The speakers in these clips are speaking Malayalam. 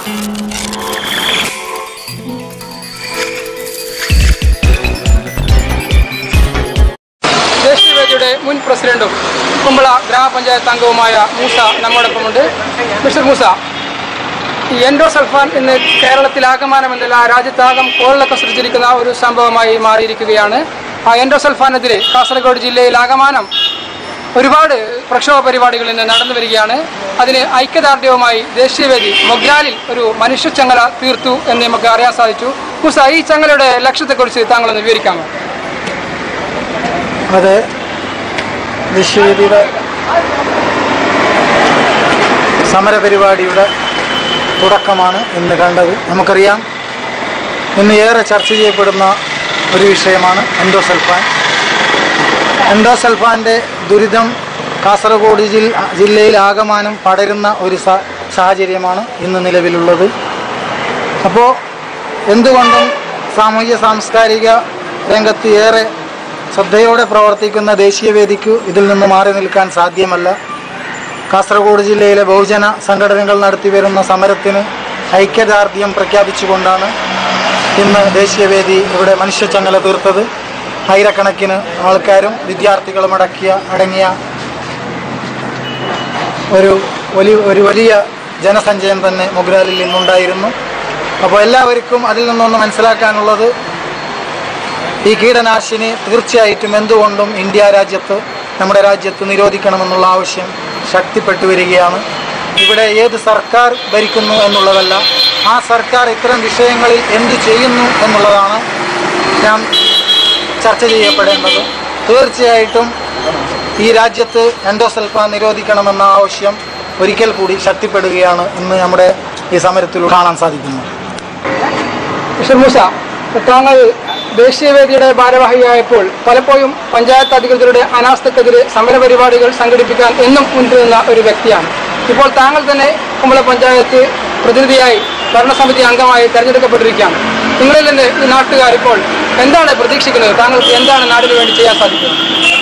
ദേശീയവേദിയുടെ മുൻ പ്രസിഡന്റും കുമ്പള ഗ്രാമപഞ്ചായത്ത് അംഗവുമായ മൂസ നമ്മോടൊപ്പമുണ്ട് മിസ്റ്റർ മൂസ ഈ എൻഡോസൾഫാൻ ഇന്ന് കേരളത്തിലാകമാനമെന്നല്ല രാജ്യത്താകം കോളിലൊക്കെ സൃഷ്ടിച്ചിരിക്കുന്ന ഒരു സംഭവമായി മാറിയിരിക്കുകയാണ് ആ എൻഡോസൾഫാനെതിരെ കാസർഗോഡ് ജില്ലയിൽ ആകമാനം ഒരുപാട് പ്രക്ഷോഭ പരിപാടികൾ ഇന്ന് നടന്നു വരികയാണ് അതിന് ഐക്യദാർഢ്യവുമായി ദേശീയവേദി മൊഗ്രാലിൽ ഒരു മനുഷ്യച്ചങ്ങല തീർത്തു എന്ന് നമുക്ക് അറിയാൻ സാധിച്ചു മൂസ ഈ ചങ്ങലയുടെ ലക്ഷ്യത്തെക്കുറിച്ച് താങ്കളൊന്ന് വിവരിക്കാമോ അത് ദേശീയതയുടെ സമരപരിപാടിയുടെ തുടക്കമാണ് ഇന്ന് കണ്ടത് നമുക്കറിയാം ഇന്ന് ഏറെ ചർച്ച ചെയ്യപ്പെടുന്ന ഒരു വിഷയമാണ് എൻഡോസൾഫാൻ എൻഡോസൾഫാൻ്റെ ദുരിതം കാസർഗോഡ് ജില്ല ജില്ലയിൽ ആകമാനം പടരുന്ന ഒരു സ- സാഹചര്യമാണ് ഇന്ന് നിലവിലുള്ളത് അപ്പോൾ എന്തുകൊണ്ടും സാമൂഹ്യ സാംസ്കാരിക രംഗത്ത് ഏറെ ശ്രദ്ധയോടെ പ്രവർത്തിക്കുന്ന ദേശീയവേദിക്ക് ഇതിൽ നിന്ന് മാറി നിൽക്കാൻ സാധ്യമല്ല കാസർഗോഡ് ജില്ലയിലെ ബഹുജന സംഘടനകൾ നടത്തിവരുന്ന സമരത്തിന് ഐക്യദാർഢ്യം പ്രഖ്യാപിച്ചുകൊണ്ടാണ് ഇന്ന് ദേശീയവേദി ഇവിടെ മനുഷ്യച്ചങ്ങല തീർത്തത് ആയിരക്കണക്കിന് ആൾക്കാരും വിദ്യാർത്ഥികളും അടക്കിയ അടങ്ങിയ ഒരു വലിയ ഒരു വലിയ ജനസഞ്ചയം തന്നെ മൊഗ്രാലിൽ ഇന്നുണ്ടായിരുന്നു അപ്പോൾ എല്ലാവർക്കും അതിൽ നിന്നൊന്ന് മനസ്സിലാക്കാനുള്ളത് ഈ കീടനാശിനി തീർച്ചയായിട്ടും എന്തുകൊണ്ടും ഇന്ത്യ രാജ്യത്ത് നമ്മുടെ രാജ്യത്ത് നിരോധിക്കണമെന്നുള്ള ആവശ്യം ശക്തിപ്പെട്ടു വരികയാണ് ഇവിടെ ഏത് സർക്കാർ ഭരിക്കുന്നു എന്നുള്ളതല്ല ആ സർക്കാർ ഇത്തരം വിഷയങ്ങളിൽ എന്തു ചെയ്യുന്നു എന്നുള്ളതാണ് ഞാൻ ചർച്ച ചെയ്യപ്പെടേണ്ടത് തീർച്ചയായിട്ടും ഈ രാജ്യത്ത് എൻഡോസൽഫാൻ നിരോധിക്കണമെന്ന ആവശ്യം ഒരിക്കൽ കൂടി ശക്തിപ്പെടുകയാണ് ഇന്ന് നമ്മുടെ ഈ സമരത്തിലൂടെ കാണാൻ സാധിക്കുന്നത് മിസ്റ്റർ മൂസ താങ്കൾ ദേശീയവേദിയുടെ ഭാരവാഹിയായപ്പോൾ പലപ്പോഴും പഞ്ചായത്ത് അധികൃതരുടെ അനാസ്ഥക്കെതിരെ സമരപരിപാടികൾ സംഘടിപ്പിക്കാൻ എന്നും മുൻപിൽ നിന്ന ഒരു വ്യക്തിയാണ് ഇപ്പോൾ താങ്കൾ തന്നെ കുമ്പള പഞ്ചായത്ത് പ്രതിനിധിയായി ഭരണസമിതി അംഗമായി തെരഞ്ഞെടുക്കപ്പെട്ടിരിക്കുകയാണ് നിങ്ങളിൽ നിന്ന് ഈ നാട്ടുകാർ ഇപ്പോൾ എന്താണ് പ്രതീക്ഷിക്കുന്നത് താങ്കൾക്ക് എന്താണ് നാടിന് വേണ്ടി ചെയ്യാൻ സാധിക്കുന്നത്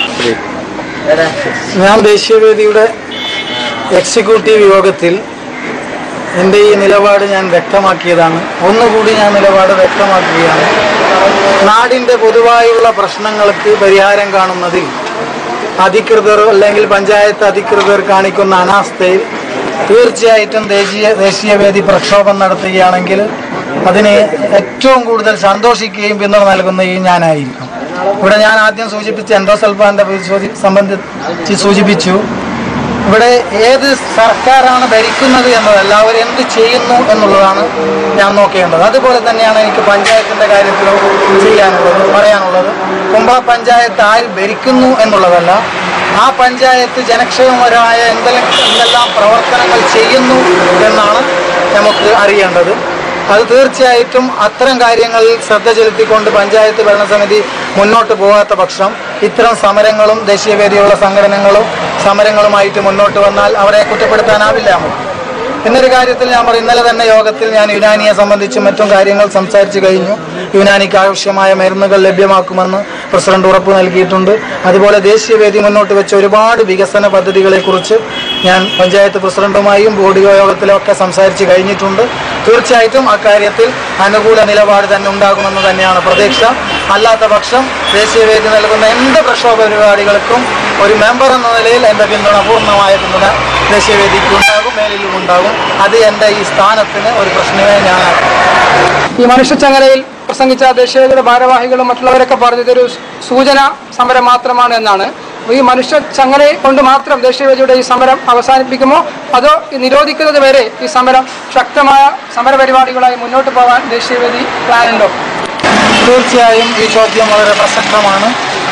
ഞാൻ ദേശീയവേദിയുടെ എക്സിക്യൂട്ടീവ് യോഗത്തിൽ എൻ്റെ ഈ നിലപാട് ഞാൻ വ്യക്തമാക്കിയതാണ് ഒന്നുകൂടി ഞാൻ നിലപാട് വ്യക്തമാക്കുകയാണ് നാടിൻ്റെ പൊതുവായുള്ള പ്രശ്നങ്ങൾക്ക് പരിഹാരം കാണുന്നതിൽ അധികൃതർ അല്ലെങ്കിൽ പഞ്ചായത്ത് അധികൃതർ കാണിക്കുന്ന അനാസ്ഥയിൽ തീർച്ചയായിട്ടും ദേശീയ ദേശീയവേദി പ്രക്ഷോഭം നടത്തുകയാണെങ്കിൽ അതിന് ഏറ്റവും കൂടുതൽ സന്തോഷിക്കുകയും പിന്തുണ നൽകുന്നതും ഞാനായിരിക്കും ഇവിടെ ഞാൻ ആദ്യം സൂചിപ്പിച്ച എൻഡോസൽഫാന്റെ സംബന്ധിച്ച് സൂചിപ്പിച്ചു ഇവിടെ ഏത് സർക്കാരാണ് ഭരിക്കുന്നത് എന്നതല്ല അവർ എന്ത് ചെയ്യുന്നു എന്നുള്ളതാണ് ഞാൻ നോക്കേണ്ടത് അതുപോലെ തന്നെയാണ് എനിക്ക് പഞ്ചായത്തിന്റെ കാര്യത്തിലോ ചെയ്യാനുള്ളത് പറയാനുള്ളത് കുമ്പള പഞ്ചായത്ത് ആര് ഭരിക്കുന്നു എന്നുള്ളതല്ല ആ പഞ്ചായത്ത് ജനക്ഷേമപരമായ എന്തെല്ലാം എന്തെല്ലാം പ്രവർത്തനങ്ങൾ ചെയ്യുന്നു എന്നാണ് നമുക്ക് അറിയേണ്ടത് അത് തീർച്ചയായിട്ടും അത്തരം കാര്യങ്ങളിൽ ശ്രദ്ധ ചെലുത്തിക്കൊണ്ട് പഞ്ചായത്ത് ഭരണസമിതി മുന്നോട്ട് പോകാത്ത പക്ഷം ഇത്തരം സമരങ്ങളും ദേശീയവേദിയുള്ള സംഘടനകളും സമരങ്ങളുമായിട്ട് മുന്നോട്ട് വന്നാൽ അവരെ കുറ്റപ്പെടുത്താനാവില്ല നമുക്ക് എന്നൊരു കാര്യത്തിൽ ഞാൻ പറയും ഇന്നലെ തന്നെ യോഗത്തിൽ ഞാൻ യുനാനിയെ സംബന്ധിച്ചും മറ്റും കാര്യങ്ങൾ സംസാരിച്ചു കഴിഞ്ഞു യുനാനിക്ക് ആവശ്യമായ മരുന്നുകൾ ലഭ്യമാക്കുമെന്ന് പ്രസിഡന്റ് ഉറപ്പ് നൽകിയിട്ടുണ്ട് അതുപോലെ ദേശീയവേദി മുന്നോട്ട് വെച്ച ഒരുപാട് വികസന പദ്ധതികളെക്കുറിച്ച് ഞാൻ പഞ്ചായത്ത് പ്രസിഡന്റുമായും ബോർഡ് യോഗത്തിലൊക്കെ സംസാരിച്ച് കഴിഞ്ഞിട്ടുണ്ട് തീർച്ചയായിട്ടും അക്കാര്യത്തിൽ അനുകൂല നിലപാട് തന്നെ ഉണ്ടാകുമെന്ന് തന്നെയാണ് പ്രതീക്ഷ അല്ലാത്ത പക്ഷം ദേശീയവേദി നൽകുന്ന എന്ത് പ്രക്ഷോഭ പരിപാടികൾക്കും ഒരു മെമ്പർ എന്ന നിലയിൽ എൻ്റെ പിന്തുണ പൂർണ്ണമായ പിന്തുണ ദേശീയവേദിക്ക് ഉണ്ടാകും മേലിലും ഉണ്ടാകും അത് എൻ്റെ ഈ സ്ഥാനത്തിന് ഒരു പ്രശ്നമേ ഞാൻ ഈ മനുഷ്യച്ചങ്ങലയിൽ പ്രസംഗിച്ച ദേശീയതയുടെ ഭാരവാഹികളും മറ്റുള്ളവരൊക്കെ പറഞ്ഞത് ഒരു സൂചന സമരം മാത്രമാണ് എന്നാണ് അപ്പോൾ ഈ മനുഷ്യ ചങ്ങലയെ കൊണ്ട് മാത്രം ദേശീയവേദിയുടെ ഈ സമരം അവസാനിപ്പിക്കുമോ അതോ ഈ നിരോധിക്കുന്നത് വരെ ഈ സമരം ശക്തമായ സമര പരിപാടികളായി മുന്നോട്ട് പോകാൻ ദേശീയവേദി പ്ലാനുണ്ടോ തീർച്ചയായും ഈ ചോദ്യം വളരെ പ്രസക്തമാണ്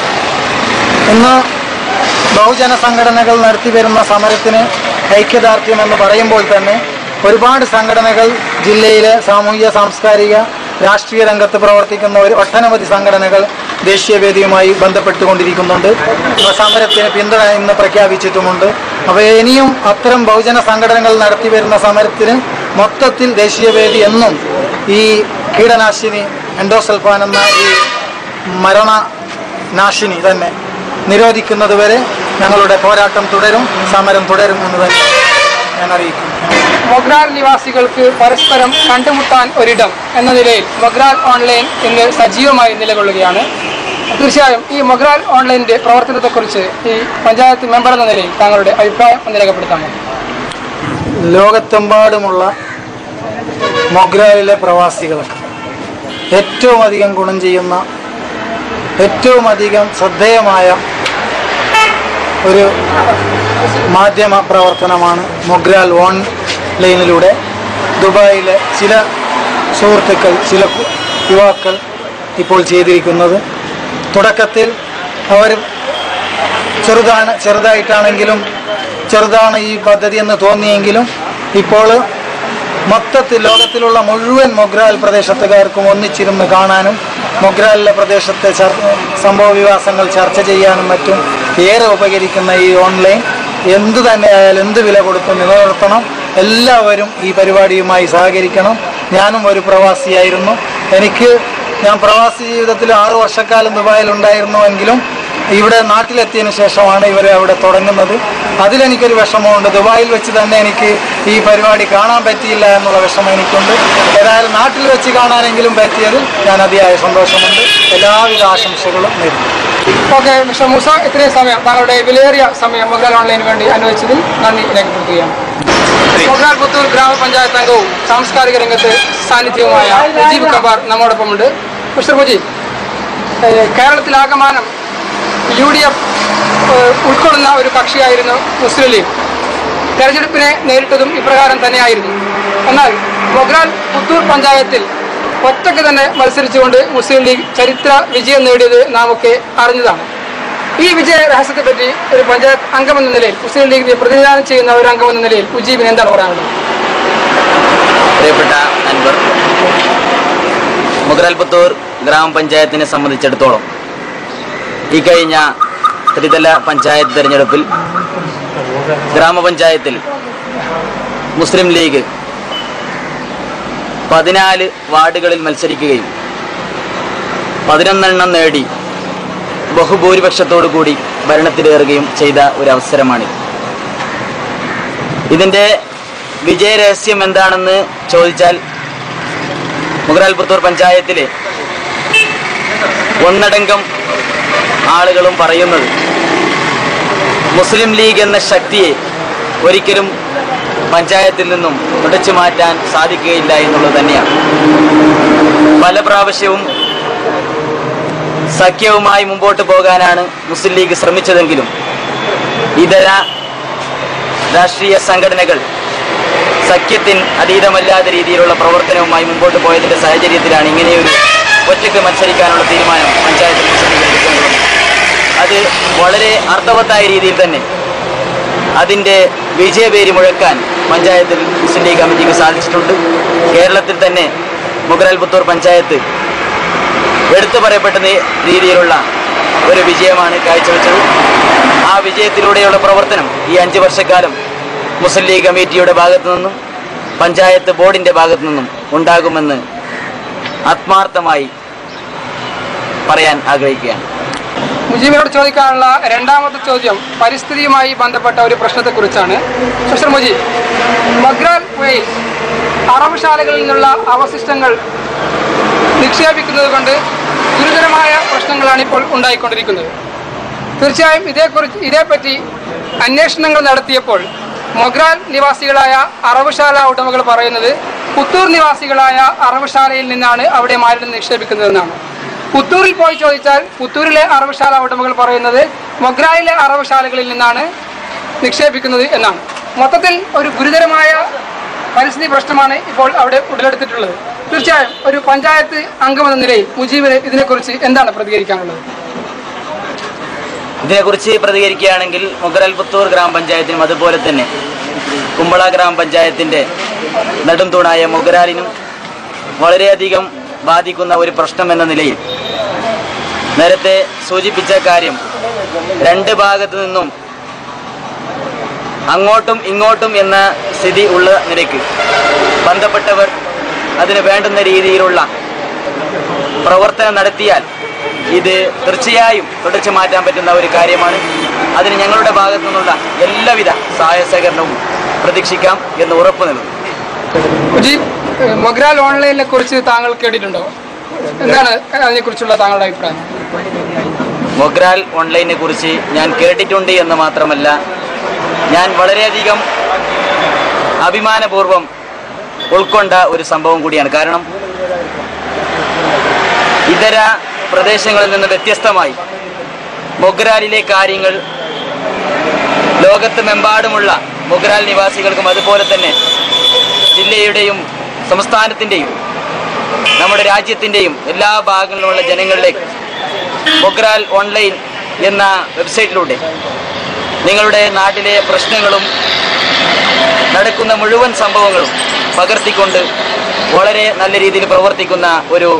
ഇന്ന് ബഹുജന സംഘടനകൾ നടത്തിവരുന്ന സമരത്തിന് ഐക്യദാർഢ്യം എന്ന് പറയുമ്പോൾ തന്നെ ഒരുപാട് സംഘടനകൾ ജില്ലയിലെ സാമൂഹിക സാംസ്കാരിക രാഷ്ട്രീയ രംഗത്ത് പ്രവർത്തിക്കുന്ന ഒരു ഒട്ടനവധി സംഘടനകൾ ദേശീയവേദിയുമായി ബന്ധപ്പെട്ടുകൊണ്ടിരിക്കുന്നുണ്ട് ആ സമരത്തിന് പിന്തുണ ഇന്ന് പ്രഖ്യാപിച്ചിട്ടുമുണ്ട് അപ്പോൾ ഇനിയും അത്തരം ബഹുജന സംഘടനകൾ നടത്തിവരുന്ന സമരത്തിന് മൊത്തത്തിൽ ദേശീയവേദി എന്നും ഈ കീടനാശിനി എൻഡോസൽഫാൻ എന്ന ഈ മരണനാശിനി തന്നെ നിരോധിക്കുന്നത് വരെ ഞങ്ങളുടെ പോരാട്ടം തുടരും സമരം തുടരും എന്ന് തന്നെ ഞാൻ അറിയിക്കുന്നു മൊഗ്രാൽ നിവാസികൾക്ക് പരസ്പരം കണ്ടുമുട്ടാൻ ഒരിടം എന്ന നിലയിൽ മൊഗ്രാൽ ഓൺലൈൻ ഇന്ന് സജീവമായി നിലകൊള്ളുകയാണ് തീർച്ചയായും ഈ മൊഗ്രാൽ ഓൺലൈനിന്റെ പ്രവർത്തനത്തെക്കുറിച്ച് ഈ പഞ്ചായത്ത് മെമ്പർ എന്ന നിലയിൽ താങ്കളുടെ അഭിപ്രായം ഒന്ന് രേഖപ്പെടുത്താമോ ലോകത്തെമ്പാടുമുള്ള മൊഗ്രാലിലെ പ്രവാസികൾക്ക് ഏറ്റവും അധികം ഗുണം ചെയ്യുന്ന ഏറ്റവും അധികം ശ്രദ്ധേയമായ ഒരു മാധ്യമ പ്രവർത്തനമാണ് മൊഗ്രാൽ ഓൺലൈനിലൂടെ ദുബായിലെ ചില സുഹൃത്തുക്കൾ ചില കു- യുവാക്കൾ ഇപ്പോൾ ചെയ്തിരിക്കുന്നത് തുടക്കത്തിൽ അവർ ചെറുതാണ് ചെറുതായിട്ടാണെങ്കിലും ചെറുതാണ് ഈ പദ്ധതി എന്ന് തോന്നിയെങ്കിലും ഇപ്പോൾ മൊത്തത്തിൽ ലോകത്തിലുള്ള മുഴുവൻ മൊഗ്രാൽ പ്രദേശത്തുകാർക്കും ഒന്നിച്ചിരുന്ന് കാണാനും മൊഗ്രാലിലെ പ്രദേശത്തെ ചർ സംഭവ വികാസങ്ങൾ ചർച്ച ചെയ്യാനും മറ്റും ഏറെ ഉപകരിക്കുന്ന ഈ ഓൺലൈൻ എന്തു തന്നെയായാലും എന്ത് വില കൊടുത്തും നിലനിർത്തണം എല്ലാവരും ഈ പരിപാടിയുമായി സഹകരിക്കണം ഞാനും ഒരു പ്രവാസിയായിരുന്നു എനിക്ക് ഞാൻ പ്രവാസി ജീവിതത്തിൽ ആറു വർഷക്കാലം ദുബായിൽ ഉണ്ടായിരുന്നുവെങ്കിലും ഇവിടെ നാട്ടിലെത്തിയതിനു ശേഷമാണ് ഇവർ അവിടെ തുടങ്ങുന്നത് അതിലെനിക്കൊരു വിഷമമുണ്ട് ദുബായിൽ വെച്ച് തന്നെ എനിക്ക് ഈ പരിപാടി കാണാൻ പറ്റിയില്ല എന്നുള്ള വിഷമം എനിക്കുണ്ട് ഏതായാലും നാട്ടിൽ വെച്ച് കാണാനെങ്കിലും പറ്റിയതിൽ ഞാൻ അതിയായ സന്തോഷമുണ്ട് എല്ലാവിധ ആശംസകളും നേരുന്നു ഓക്കെ മിസ്റ്റർ മൂസ ഇത്രയും സമയം താങ്കളുടെ വിലയേറിയ സമയം മൊഗ്രാൽ ഓൺലൈന് വേണ്ടി അനുവദിച്ചതിൽ നന്ദി രേഖപ്പെടുത്തുകയാണ് മൊഗ്രാൽ പുത്തൂർ ഗ്രാമപഞ്ചായത്ത് അംഗവും സാംസ്കാരിക രംഗത്ത് സാന്നിധ്യവുമായ മുജീബ് കബാർ നമ്മോടൊപ്പമുണ്ട് മിസ്റ്റർ മുജീബ് ഏഹ് കേരളത്തിലാകമാനം യു ഡി എഫ് ഉൾക്കൊള്ളുന്ന ഒരു കക്ഷിയായിരുന്നു മുസ്ലിം ലീഗ് തെരഞ്ഞെടുപ്പിനെ നേരിട്ടതും ഇപ്രകാരം തന്നെയായിരുന്നു എന്നാൽ മൊഗ്രാൽ പുത്തൂർ പഞ്ചായത്തിൽ ഒറ്റയ്ക്ക് തന്നെ മത്സരിച്ചുകൊണ്ട് മുസ്ലിം ലീഗ് ചരിത്ര വിജയം നേടിയത് നാം ഒക്കെ അറിഞ്ഞതാണ് ഈ വിജയ രഹസ്യത്തെപ്പറ്റി ഒരു പഞ്ചായത്ത് അംഗമെന്ന നിലയിൽ മുസ്ലിം ലീഗിനെ പ്രതിനിധാനം ചെയ്യുന്ന ഒരു അംഗമെന്ന നിലയിൽ മുജീബിന് എന്താണ് പറയാനുള്ളത് പ്രിയപ്പെട്ട അൻവർ മുഗറൽപുത്തൂർ ഗ്രാമപഞ്ചായത്തിനെ സംബന്ധിച്ചിടത്തോളം ഈ കഴിഞ്ഞ ത്രിതല പഞ്ചായത്ത് തെരഞ്ഞെടുപ്പിൽ ഗ്രാമപഞ്ചായത്തിൽ മുസ്ലിം ലീഗ് പതിനാല് വാർഡുകളിൽ മത്സരിക്കുകയും പതിനൊന്നെണ്ണം നേടി ബഹുഭൂരിപക്ഷത്തോടു കൂടി ഭരണത്തിലേറുകയും ചെയ്ത ഒരു അവസരമാണിത് ഇതിൻ്റെ വിജയരഹസ്യം എന്താണെന്ന് ചോദിച്ചാൽ മുഗറാൽപുത്തൂർ പഞ്ചായത്തിലെ ഒന്നടങ്കം ആളുകളും പറയുന്നത് മുസ്ലിം ലീഗ് എന്ന ശക്തിയെ ഒരിക്കലും പഞ്ചായത്തിൽ നിന്നും തുടച്ചു മാറ്റാൻ സാധിക്കുകയില്ല എന്നുള്ളത് തന്നെയാണ് പല പ്രാവശ്യവും സഖ്യവുമായി മുമ്പോട്ട് പോകാനാണ് മുസ്ലിം ലീഗ് ശ്രമിച്ചതെങ്കിലും ഇതര രാഷ്ട്രീയ സംഘടനകൾ സഖ്യത്തിന് അതീതമല്ലാത്ത രീതിയിലുള്ള പ്രവർത്തനവുമായി മുമ്പോട്ട് പോയതിന്റെ സാഹചര്യത്തിലാണ് ഇങ്ങനെയൊരു ഒറ്റയ്ക്ക് മത്സരിക്കാനുള്ള തീരുമാനം പഞ്ചായത്ത് മുസ്ലിം ലീഗ് എടുക്കേണ്ടത് അത് വളരെ അർത്ഥവത്തായ രീതിയിൽ തന്നെ അതിൻ്റെ വിജയപേരി മുഴക്കാൻ പഞ്ചായത്തിൽ മുസ്ലിം ലീഗ് കമ്മിറ്റിക്ക് സാധിച്ചിട്ടുണ്ട് കേരളത്തിൽ തന്നെ മുഗറൽപുത്തൂർ പഞ്ചായത്ത് എടുത്തു പറയപ്പെട്ട നീ- രീതിയിലുള്ള ഒരു വിജയമാണ് കാഴ്ചവെച്ചത് ആ വിജയത്തിലൂടെയുള്ള പ്രവർത്തനം ഈ അഞ്ച് വർഷക്കാലം മുസ്ലിം ലീഗ് കമ്മിറ്റിയുടെ ഭാഗത്തു നിന്നും പഞ്ചായത്ത് ബോർഡിന്റെ ഭാഗത്തു നിന്നും ഉണ്ടാകുമെന്ന് ആത്മാർത്ഥമായി പറയാൻ ആഗ്രഹിക്കുകയാണ് മുജീബിനോട് ചോദിക്കാനുള്ള രണ്ടാമത്തെ ചോദ്യം പരിസ്ഥിതിയുമായി ബന്ധപ്പെട്ട ഒരു പ്രശ്നത്തെക്കുറിച്ചാണ് മിസ്റ്റർ മുജീബ് മഗ്രാൽ പുഴയിൽ അറവുശാലകളിൽ നിന്നുള്ള അവശിഷ്ടങ്ങൾ നിക്ഷേപിക്കുന്നത് കൊണ്ട് ഗുരുതരമായ പ്രശ്നങ്ങളാണ് ഇപ്പോൾ ഉണ്ടായിക്കൊണ്ടിരിക്കുന്നത് തീർച്ചയായും ഇതേക്കുറിച്ച് ഇതേപ്പറ്റി അന്വേഷണങ്ങൾ നടത്തിയപ്പോൾ മൊഗ്രാൽ നിവാസികളായ അറവുശാല ഉടമകൾ പറയുന്നത് പുത്തൂർ നിവാസികളായ അറവുശാലയിൽ നിന്നാണ് അവിടെ മാലിന്യം നിക്ഷേപിക്കുന്നതെന്നാണ് പുത്തൂരിൽ പോയി ചോദിച്ചാൽ പുത്തൂരിലെ അറവുശാല ഉടമകൾ പറയുന്നത് മൊഗ്രായിലെ അറവുശാലകളിൽ നിന്നാണ് നിക്ഷേപിക്കുന്നത് എന്നാണ് മൊത്തത്തിൽ ഒരു ഗുരുതരമായ പരിസ്ഥിതി പ്രശ്നമാണ് ഇപ്പോൾ അവിടെ ഉടലെടുത്തിട്ടുള്ളത് തീർച്ചയായും ഒരു പഞ്ചായത്ത് അംഗമെന്ന നിലയിൽ മുജീബിന് ഇതിനെക്കുറിച്ച് എന്താണ് പ്രതികരിക്കാനുള്ളത് ഇതിനെക്കുറിച്ച് പ്രതികരിക്കുകയാണെങ്കിൽ മുഗറൽപുത്തൂർ ഗ്രാമപഞ്ചായത്തിനും അതുപോലെ തന്നെ കുമ്പള ഗ്രാമപഞ്ചായത്തിൻ്റെ നെടുംതൂണായ മുഗരാലിനും വളരെയധികം ബാധിക്കുന്ന ഒരു പ്രശ്നം എന്ന നിലയിൽ നേരത്തെ സൂചിപ്പിച്ച കാര്യം രണ്ട് ഭാഗത്തു നിന്നും അങ്ങോട്ടും ഇങ്ങോട്ടും എന്ന സ്ഥിതി ഉള്ള നിലയ്ക്ക് ബന്ധപ്പെട്ടവർ അതിന് വേണ്ടുന്ന രീതിയിലുള്ള പ്രവർത്തനം നടത്തിയാൽ ഇത് തീർച്ചയായും തുടച്ചു മാറ്റാൻ പറ്റുന്ന ഒരു കാര്യമാണ് അതിന് ഞങ്ങളുടെ ഭാഗത്തു നിന്നുള്ള എല്ലാവിധ സഹായ സഹകരണവും പ്രതീക്ഷിക്കാം എന്ന് ഉറപ്പു നൽകുന്നു മുജീബ് ഏഹ്, മൊഗ്രാൽ ഓൺലൈനിനെ കുറിച്ച് താങ്കൾ കേട്ടിട്ടുണ്ടോ എന്താണ് അതിനെക്കുറിച്ചുള്ള താങ്കളുടെ അഭിപ്രായം മൊഗ്രാൽ ഓൺലൈനെ കുറിച്ച് ഞാൻ കേട്ടിട്ടുണ്ട് എന്ന് മാത്രമല്ല ഞാൻ വളരെയധികം അഭിമാനപൂർവം ഉൾക്കൊണ്ട ഒരു സംഭവം കൂടിയാണ് കാരണം ഇതര പ്രദേശങ്ങളിൽ നിന്ന് വ്യത്യസ്തമായി മൊഗ്രാലിലെ കാര്യങ്ങൾ ലോകത്തുമെമ്പാടുമുള്ള മൊഗ്രാൽ നിവാസികൾക്കും അതുപോലെ തന്നെ ജില്ലയുടെയും സംസ്ഥാനത്തിൻ്റെയും നമ്മുടെ രാജ്യത്തിൻ്റെയും എല്ലാ ഭാഗങ്ങളിലുമുള്ള ജനങ്ങളിലേക്ക് മൊഗ്രാൽ ഓൺലൈൻ എന്ന വെബ്സൈറ്റിലൂടെ നിങ്ങളുടെ നാട്ടിലെ പ്രശ്നങ്ങളും നടക്കുന്ന മുഴുവൻ സംഭവങ്ങളും പകർത്തിക്കൊണ്ട് വളരെ നല്ല രീതിയിൽ പ്രവർത്തിക്കുന്ന ഒരു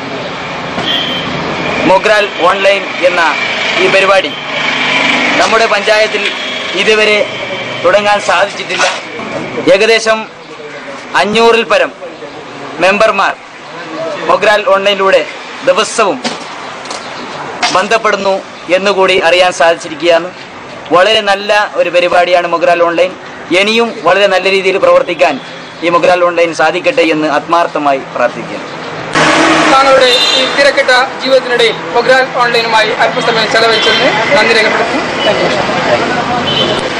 മൊഗ്രാൽ ഓൺലൈൻ എന്ന ഈ പരിപാടി നമ്മുടെ പഞ്ചായത്തിൽ ഇതുവരെ തുടങ്ങാൻ സാധിച്ചിട്ടില്ല ഏകദേശം അഞ്ഞൂറിൽ പരം മെമ്പർമാർ മൊഗ്രാൽ ഓൺലൈനിലൂടെ ദിവസവും ബന്ധപ്പെടുന്നു എന്നുകൂടി അറിയാൻ സാധിച്ചിരിക്കുകയാണ് വളരെ നല്ല ഒരു പരിപാടിയാണ് മൊഗ്രാൽ ഓൺലൈൻ ഇനിയും വളരെ നല്ല രീതിയിൽ പ്രവർത്തിക്കാൻ ഈ മൊഗ്രാൽ ഓൺലൈൻ സാധിക്കട്ടെ എന്ന് ആത്മാർത്ഥമായി പ്രാർത്ഥിക്കുന്നു താങ്കളുടെ ഈ തിരക്കിട്ട ജീവിതത്തിനിടയിൽ മൊഗ്രാൽ ഓൺലൈനുമായി അല്പസമയം ചെലവഴിച്ചതിന് നന്ദി രേഖപ്പെടുത്തുന്നു താങ്ക് യു